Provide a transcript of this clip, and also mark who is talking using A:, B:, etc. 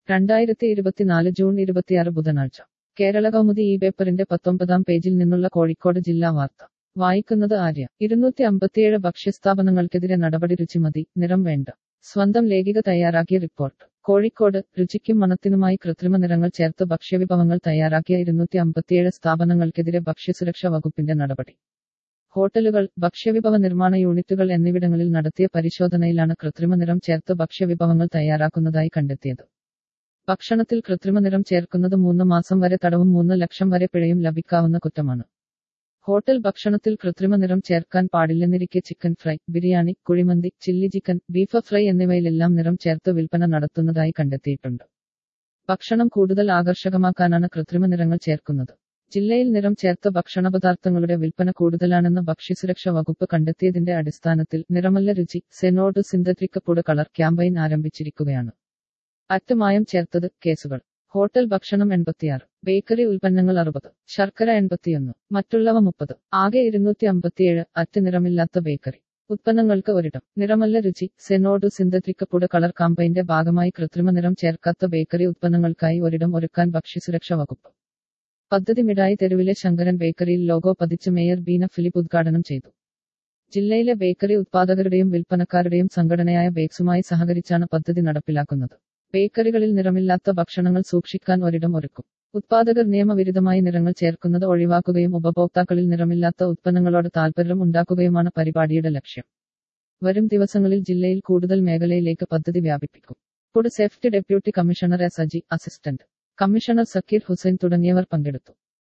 A: രണ്ടായിരത്തി ഇരുപത്തിനാല് ജൂൺ ഇരുപത്തിയാറ് ബുധനാഴ്ച കേരള കൗമുദി ഈ പേപ്പറിന്റെ പത്തൊമ്പതാം പേജിൽ നിന്നുള്ള കോഴിക്കോട് ജില്ലാ വാർത്ത വായിക്കുന്നത് ആര്യ ഇരുന്നൂറ്റി അമ്പത്തിയേഴ് ഭക്ഷ്യസ്ഥാപനങ്ങൾക്കെതിരെ നടപടി രുചിമതി നിറം വേണ്ട സ്വന്തം ലേഖിക തയ്യാറാക്കിയ റിപ്പോർട്ട് കോഴിക്കോട് രുചിക്കും മണത്തിനുമായി കൃത്രിമ നിറങ്ങൾ ചേർത്ത് ഭക്ഷ്യവിഭവങ്ങൾ തയ്യാറാക്കിയ ഇരുന്നൂറ്റി അമ്പത്തിയേഴ് സ്ഥാപനങ്ങൾക്കെതിരെ ഭക്ഷ്യസുരക്ഷാ വകുപ്പിന്റെ നടപടി ഹോട്ടലുകൾ ഭക്ഷ്യവിഭവ നിർമ്മാണ യൂണിറ്റുകൾ എന്നിവിടങ്ങളിൽ നടത്തിയ പരിശോധനയിലാണ് കൃത്രിമ നിറം ചേർത്ത് ഭക്ഷ്യവിഭവങ്ങൾ തയ്യാറാക്കുന്നതായി കണ്ടെത്തിയത് ഭക്ഷണത്തിൽ കൃത്രിമ നിറം ചേർക്കുന്നത് മൂന്ന് മാസം വരെ തടവും മൂന്ന് ലക്ഷം വരെ പിഴയും ലഭിക്കാവുന്ന കുറ്റമാണ് ഹോട്ടൽ ഭക്ഷണത്തിൽ കൃത്രിമ നിറം ചേർക്കാൻ പാടില്ലെന്നിരിക്കെ chicken fry biryani kuzhimanthi chilli chicken beef fry എന്നിവയിലെല്ലാം നിറം ചേർത്ത് വിൽപ്പന നടത്തുന്നതായി കണ്ടെത്തിയിട്ടുണ്ട് ഭക്ഷണം കൂടുതൽ ആകർഷകമാക്കാനാണ് കൃത്രിമ നിറങ്ങൾ ചേർക്കുന്നത് ജില്ലയിൽ നിറം ചേർത്ത ഭക്ഷണപദാർത്ഥങ്ങളുടെ വിൽപ്പന കൂടുതലാണെന്ന് ഭക്ഷ്യസുരക്ഷ വകുപ്പ് കണ്ടെത്തിയതിന്റെ അടിസ്ഥാനത്തിൽ നിറമല്ല രുചി say no to synthetic food colour campaign ആരംഭിച്ചിരിക്കുകയാണ് അറ്റ് മായം ചേർത്തത് കേസുകൾ ഹോട്ടൽ ഭക്ഷണം എൺപത്തിയാറ് ബേക്കറി ഉൽപ്പന്നങ്ങൾ അറുപത് ശർക്കര എൺപത്തിയൊന്ന് മറ്റുള്ളവ മുപ്പത് ആകെ ഇരുന്നൂറ്റി അമ്പത്തിയേഴ് അറ്റ് നിറമില്ലാത്ത ബേക്കറി ഉത്പന്നങ്ങൾക്ക് ഒരിടം നിറമല്ല രുചി സെനോഡ് സിന്തറ്റിക് പുഡ് കളർ കാമ്പയിന്റെ ഭാഗമായി കൃത്രിമ നിറം ചേർക്കാത്ത ബേക്കറി ഉത്പന്നങ്ങൾക്കായി ഒരിടം ഒരുക്കാൻ ഭക്ഷ്യസുരക്ഷാ വകുപ്പ് പദ്ധതി മിഠായി തെരുവിലെ ശങ്കരൻ ബേക്കറിയിൽ ലോഗോ പതിച്ച് മേയർ ബീന ഫിലിപ്പ് ഉദ്ഘാടനം ചെയ്തു ജില്ലയിലെ ബേക്കറി ഉത്പാദകരുടെയും വിൽപ്പനക്കാരുടെയും സംഘടനയായ ബേക്സുമായി സഹകരിച്ചാണ് പദ്ധതി നടപ്പിലാക്കുന്നത് ബേക്കറികളിൽ നിറമില്ലാത്ത ഭക്ഷണങ്ങൾ സൂക്ഷിക്കാൻ ഒരിടം ഒരുക്കും ഉത്പാദകർ നിയമവിരുദ്ധമായി നിറങ്ങൾ ചേർക്കുന്നത് ഒഴിവാക്കുകയും ഉപഭോക്താക്കളിൽ നിറമില്ലാത്ത ഉത്പന്നങ്ങളോട് താൽപര്യം ഉണ്ടാക്കുകയുമാണ് പരിപാടിയുടെ ലക്ഷ്യം വരും ദിവസങ്ങളിൽ ജില്ലയിൽ കൂടുതൽ മേഖലയിലേക്ക് പദ്ധതി വ്യാപിപ്പിക്കും food safety deputy commissioner S Aji assistant commissioner Zakir Hussain തുടങ്ങിയവർ പങ്കെടുത്തു